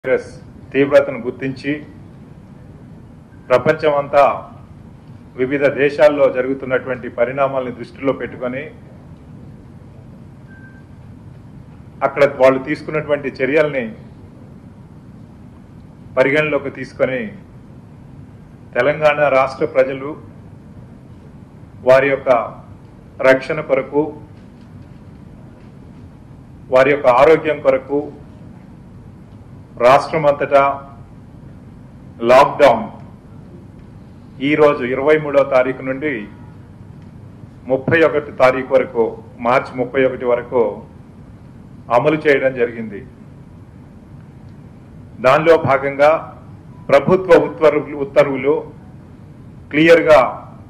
virus తీవ్రతను గుర్తించి ప్రపంచమంతా వివిధ దేశాల్లో జరుగుతున్నటువంటి పరిణామాలను దృష్టిలో పెట్టుకొని అక్కడ వాళ్ళు తీసుకున్నటువంటి చర్యల్ని పరిగణలోకి తీసుకొని తెలంగాణ రాష్ట్ర ప్రజలు వారి యొక్క రక్షణ కొరకు వారి యొక్క ఆరోగ్యం కొరకు రాష్ట్రం అంతటా లాక్డౌన్ ఈరోజు ఇరవై మూడో తారీఖు నుండి ముప్పై ఒకటి తారీఖు వరకు మార్చి ముప్పై ఒకటి వరకు అమలు చేయడం జరిగింది దానిలో భాగంగా ప్రభుత్వ ఉత్తర్వులు ఉత్తర్వులు క్లియర్గా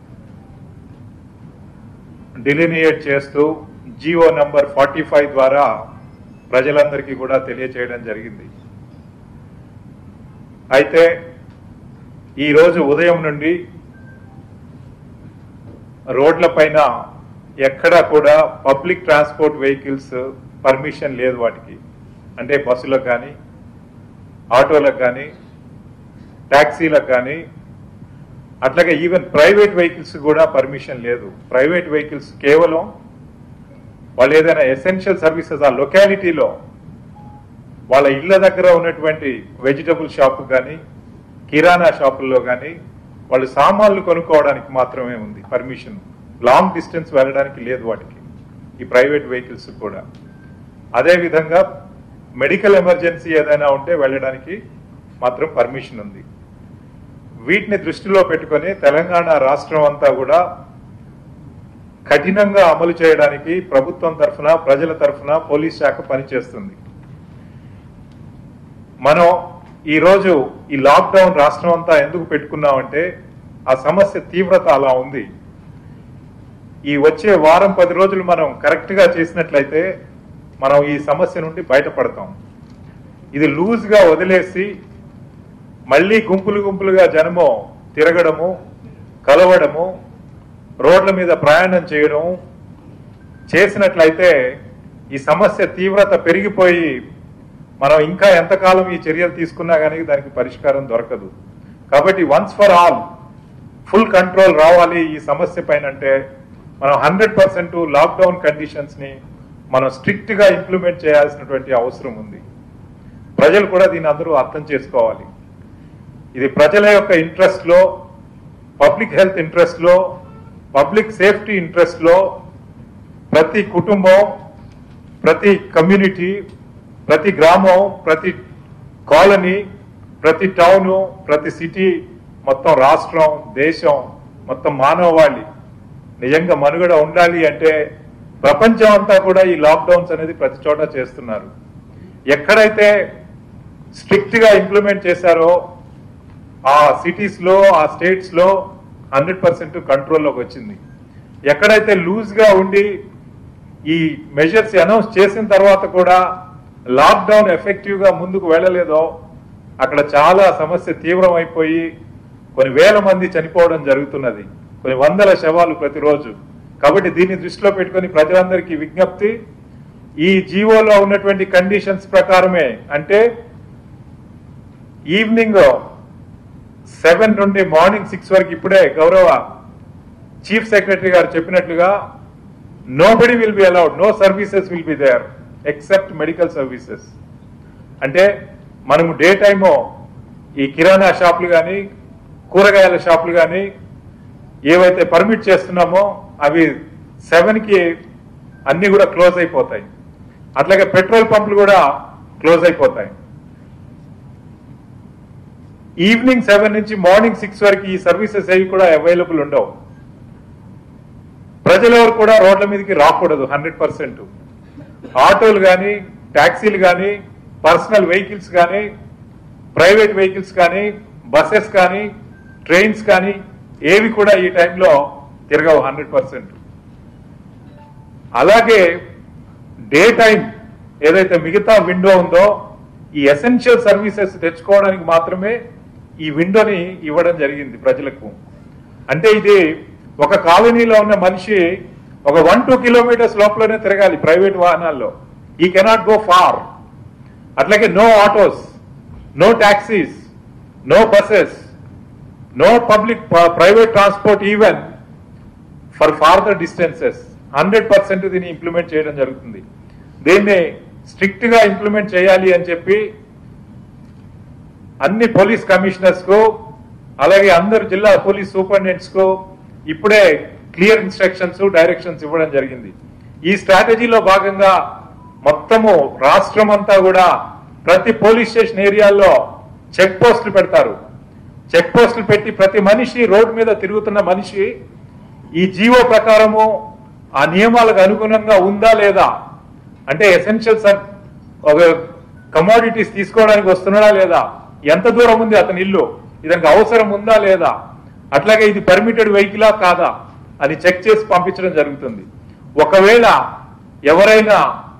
డిలినియేట్ చేస్తూ జియో నంబర్ ఫార్టీ ఫైవ్ ద్వారా ప్రజలందరికీ కూడా తెలియచేయడం జరిగింది అయితే ఈరోజు ఉదయం నుండి రోడ్లపైన ఎక్కడా కూడా పబ్లిక్ ట్రాన్స్పోర్ట్ వెహికల్స్ పర్మిషన్ లేదు వాటికి అంటే బస్సులకు కానీ ఆటోలకు కానీ ట్యాక్సీలకు కానీ అట్లాగే ఈవెన్ ప్రైవేట్ వెహికల్స్ కూడా పర్మిషన్ లేదు ప్రైవేట్ వెహికల్స్ కేవలం వాళ్ళు ఏదైనా ఎసెన్షియల్ సర్వీసెస్ ఆ లొకాలిటీలో వాళ్ళ ఇళ్ల దగ్గర ఉన్నటువంటి వెజిటబుల్ షాప్ కానీ కిరాణా షాపుల్లో కానీ వాళ్ళు సామాన్లు కొనుక్కోవడానికి మాత్రమే ఉంది పర్మిషన్ లాంగ్ డిస్టెన్స్ వెళ్ళడానికి లేదు వాటికి ఈ ప్రైవేట్ వెహికల్స్ కూడా అదే విధంగా మెడికల్ ఎమర్జెన్సీ ఏదైనా ఉంటే వెళ్ళడానికి మాత్రం పర్మిషన్ ఉంది వీటిని దృష్టిలో పెట్టుకొని తెలంగాణ రాష్ట్రం అంతా కూడా కఠినంగా అమలు చేయడానికి ప్రభుత్వం తరఫున ప్రజల తరఫున పోలీస్ శాఖ పనిచేస్తుంది మనం ఈరోజు ఈ లాక్డౌన్ రాష్ట్రం అంతా ఎందుకు పెట్టుకున్నామంటే ఆ సమస్య తీవ్రత అలా ఉంది ఈ వచ్చే వారం పది రోజులు మనం కరెక్ట్ గా చేసినట్లయితే మనం ఈ సమస్య నుండి బయటపడతాం ఇది లూజ్ గా వదిలేసి మళ్ళీ గుంపులు గుంపులుగా జనము తిరగడము కలవడము రోడ్ల మీద ప్రయాణం చేయడం చేసినట్లయితే ఈ సమస్య తీవ్రత పెరిగిపోయి మనం ఇంకా ఎంతకాలం ఈ చర్యలు తీసుకున్నా కానీ దానికి పరిష్కారం దొరకదు కాబట్టి once for all full control రావాలి ఈ సమస్య పైన అంటే మనం హండ్రెడ్ పర్సెంట్ లాక్డౌన్ కండిషన్స్ ని మనం స్ట్రిక్ట్ గా ఇంప్లిమెంట్ చేయాల్సినటువంటి అవసరం ఉంది ప్రజలు కూడా దీన్ని అందరూ అర్థం చేసుకోవాలి ఇది ప్రజల యొక్క ఇంట్రెస్ట్ లో పబ్లిక్ హెల్త్ ఇంట్రెస్ట్ లో పబ్లిక్ సేఫ్టీ ఇంట్రెస్ట్ లో ప్రతి కుటుంబం ప్రతి కమ్యూనిటీ ప్రతి గ్రామం ప్రతి కాలనీ ప్రతి టౌన్ ప్రతి సిటీ మొత్తం రాష్ట్రం దేశం మొత్తం మానవాళి నిజంగా మనుగడ ఉండాలి అంటే ప్రపంచం అంతా కూడా ఈ లాక్డౌన్స్ అనేది ప్రతి చోట చేస్తున్నారు ఎక్కడైతే స్ట్రిక్ట్ గా ఇంప్లిమెంట్ చేశారో ఆ సిటీస్ లో ఆ స్టేట్స్ లో హండ్రెడ్ పర్సెంట్ కంట్రోల్లోకి వచ్చింది ఎక్కడైతే లూజ్ గా ఉండి ఈ మెజర్స్ అనౌన్స్ చేసిన తర్వాత కూడా లాక్డౌన్ ఎఫెక్టివ్ గా ముందుకు వెళ్ళలేదో అక్కడ చాలా సమస్య తీవ్రం అయిపోయి కొన్ని వేల మంది చనిపోవడం జరుగుతున్నది కొన్ని వందల శవాలు ప్రతిరోజు కాబట్టి దీన్ని దృష్టిలో పెట్టుకొని ప్రజలందరికీ విజ్ఞప్తి ఈ జీవోలో ఉన్నటువంటి కండిషన్స్ ప్రకారమే అంటే ఈవినింగ్ సెవెన్ నుండి మార్నింగ్ సిక్స్ వరకు ఇప్పుడే గౌరవ చీఫ్ సెక్రటరీ గారు చెప్పినట్లుగా nobody will be allowed no services will be there except medical services అంటే మనము డే టైము ఈ కిరాణా షాపులు కానీ కూరగాయల షాపులు కానీ ఏవైతే పర్మిట్ చేస్తున్నామో అవి సెవెన్కి అన్ని కూడా క్లోజ్ అయిపోతాయి అట్లాగే పెట్రోల్ పంపులు కూడా క్లోజ్ అయిపోతాయి ఈవినింగ్ సెవెన్ నుంచి మార్నింగ్ సిక్స్ వరకు ఈ సర్వీసెస్ ఏవి కూడా అవైలబుల్ ఉండవు ప్రజలెవరు కూడా రోడ్ల మీదకి రాకూడదు హండ్రెడ్ పర్సెంట్ ఆటోలు కానీ ట్యాక్సీలు కానీ పర్సనల్ వెహికల్స్ కానీ ప్రైవేట్ వెహికల్స్ కానీ బస్సెస్ కానీ ట్రైన్స్ కానీ ఏవి కూడా ఈ టైంలో తిరగవు హండ్రెడ్ పర్సెంట్ అలాగే డే టైం ఏదైతే మిగతా విండో ఉందో ఈ ఎసెన్షియల్ సర్వీసెస్ తెచ్చుకోవడానికి మాత్రమే ఈ విండోని ఇవ్వడం జరిగింది ప్రజలకు అంటే ఇది ఒక కాలనీలో ఉన్న మనిషి ఒక వన్ టూ కిలోమీటర్స్ లోపలనే తిరగాలి ప్రైవేట్ వాహనాల్లో ఈ కెనాట్ గో ఫార్ అట్లాగే no autos no taxis no buses no public private transport even for farther distances hundred percent దీన్ని ఇంప్లిమెంట్ చేయడం జరుగుతుంది దీన్ని స్ట్రిక్ట్ గా ఇంప్లిమెంట్ చేయాలి అని చెప్పి అన్ని పోలీస్ కమిషనర్స్ కు అలాగే అందరు జిల్లా పోలీస్ సూపరింటెండెంట్స్ కు ఇప్పుడే క్లియర్ ఇన్స్ట్రక్షన్స్ డైరెక్షన్స్ ఇవ్వడం జరిగింది ఈ స్ట్రాటజీలో భాగంగా మొత్తము రాష్ట్రం అంతా కూడా ప్రతి పోలీస్ స్టేషన్ ఏరియాల్లో చెక్ పోస్టులు పెడతారు చెక్ పోస్టులు పెట్టి ప్రతి మనిషి రోడ్డు మీద తిరుగుతున్న మనిషి ఈ జీవో ప్రకారము ఆ నియమాలకు అనుగుణంగా ఉందా లేదా అంటే ఎసెన్షియల్ సర్ ఒక కమోడిటీస్ తీసుకోవడానికి వస్తున్నాడా లేదా ఎంత దూరం ఉంది అతని ఇల్లు ఇతనికి అవసరం ఉందా లేదా అట్లాగే ఇది పర్మిటెడ్ వెహికలా కాదా అని చెక్ చేసి పంపించడం జరుగుతుంది ఒకవేళ ఎవరైనా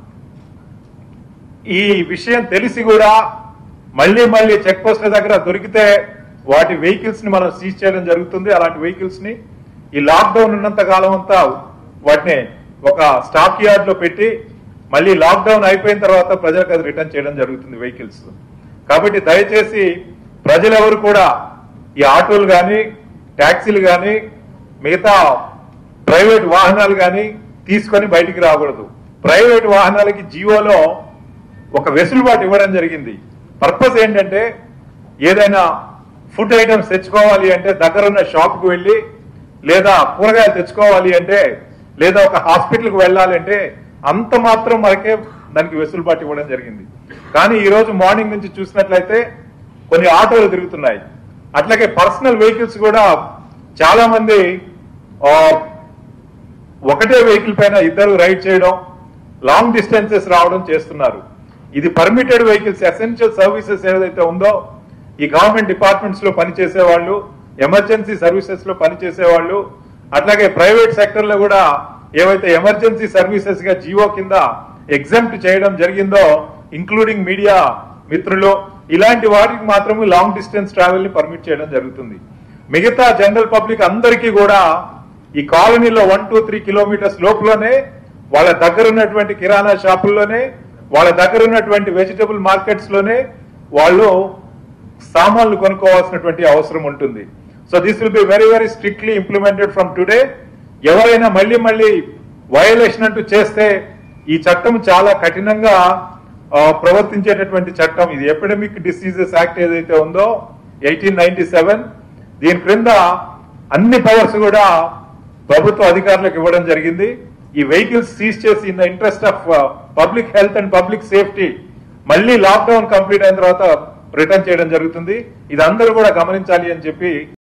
ఈ విషయం తెలిసి కూడా మళ్ళీ మళ్ళీ చెక్ పోస్ట్ల దగ్గర దొరికితే వాటి వెహికల్స్ ని మనం సీజ్ చేయడం జరుగుతుంది అలాంటి వెహికల్స్ ని ఈ లాక్డౌన్ ఉన్నంత కాలం అంతా వాటిని ఒక స్టాక్ యార్డ్ లో పెట్టి మళ్ళీ లాక్డౌన్ అయిపోయిన తర్వాత ప్రజలకు అది రిటర్న్ చేయడం జరుగుతుంది వెహికల్స్ కాబట్టి దయచేసి ప్రజలెవరు కూడా ఈ ఆటోలు కానీ ట్యాక్సీలు కానీ మిగతా ప్రైవేట్ వాహనాలు కానీ తీసుకొని బయటికి రాకూడదు ప్రైవేట్ వాహనాలకి జీవోలో ఒక వెసులుబాటు ఇవ్వడం జరిగింది పర్పస్ ఏంటంటే ఏదైనా ఫుడ్ ఐటమ్స్ తెచ్చుకోవాలి అంటే దగ్గరున్న షాప్కి వెళ్ళి లేదా కూరగాయలు తెచ్చుకోవాలి అంటే లేదా ఒక హాస్పిటల్కి వెళ్ళాలంటే అంత మాత్రం మనకే దానికి వెసులుబాటు ఇవ్వడం జరిగింది కానీ ఈ రోజు మార్నింగ్ నుంచి చూసినట్లయితే కొన్ని ఆటోలు తిరుగుతున్నాయి అట్లాగే పర్సనల్ వెహికల్స్ కూడా చాలా మంది ఆ, ఒకటే వెహికల్ పైన ఇద్దరు రైడ్ చేయడం లాంగ్ డిస్టెన్సెస్ రావడం చేస్తున్నారు ఇది పర్మిటెడ్ వెహికల్స్ ఎసెన్షియల్ సర్వీసెస్ ఏదైతే ఉందో ఈ గవర్నమెంట్ డిపార్ట్మెంట్స్ లో పనిచేసే వాళ్ళు ఎమర్జెన్సీ సర్వీసెస్ లో పనిచేసే వాళ్ళు అట్లాగే ప్రైవేట్ సెక్టర్ లో కూడా ఏవైతే ఎమర్జెన్సీ సర్వీసెస్ గా జియో కింద ఎగ్జామ్ట్ చేయడం జరిగిందో ఇంక్లూడింగ్ మీడియా మిత్రులు ఇలాంటి వాటికి మాత్రమే లాంగ్ డిస్టెన్స్ ట్రావెల్ ని పర్మిట్ చేయడం జరుగుతుంది మిగతా జనరల్ పబ్లిక్ అందరికీ కూడా ఈ కాలనీలో వన్ టూ త్రీ కిలోమీటర్స్ లోపలనే వాళ్ళ దగ్గర ఉన్నటువంటి కిరాణా షాపుల్లోనే వాళ్ళ దగ్గర ఉన్నటువంటి వెజిటబుల్ మార్కెట్స్ లోనే వాళ్ళు సామాన్లు కొనుక్కోవాల్సినటువంటి అవసరం ఉంటుంది so this will be very very strictly implemented from today ఎవరైనా మళ్ళీ మళ్ళీ వయలేషన్ అంటూ చేస్తే ఈ చట్టం చాలా కఠినంగా ఆ, ప్రవర్తించేటటువంటి చట్టం ఇది ఎపిడమిక్ డిసీజెస్ యాక్ట్ ఏదైతే ఉందో ఎయిటీన్ నైన్టీ సెవెన్ దీని క్రింద అన్ని పవర్స్ కూడా ప్రభుత్వ అధికారులకు ఇవ్వడం జరిగింది ఈ వెహికల్స్ సీజ్ చేసి in the interest of public health and public safety మళ్ళీ లాక్డౌన్ కంప్లీట్ అయిన తర్వాత రిటర్న్ చేయడం జరుగుతుంది ఇది అందరూ కూడా గమనించాలి అని చెప్పి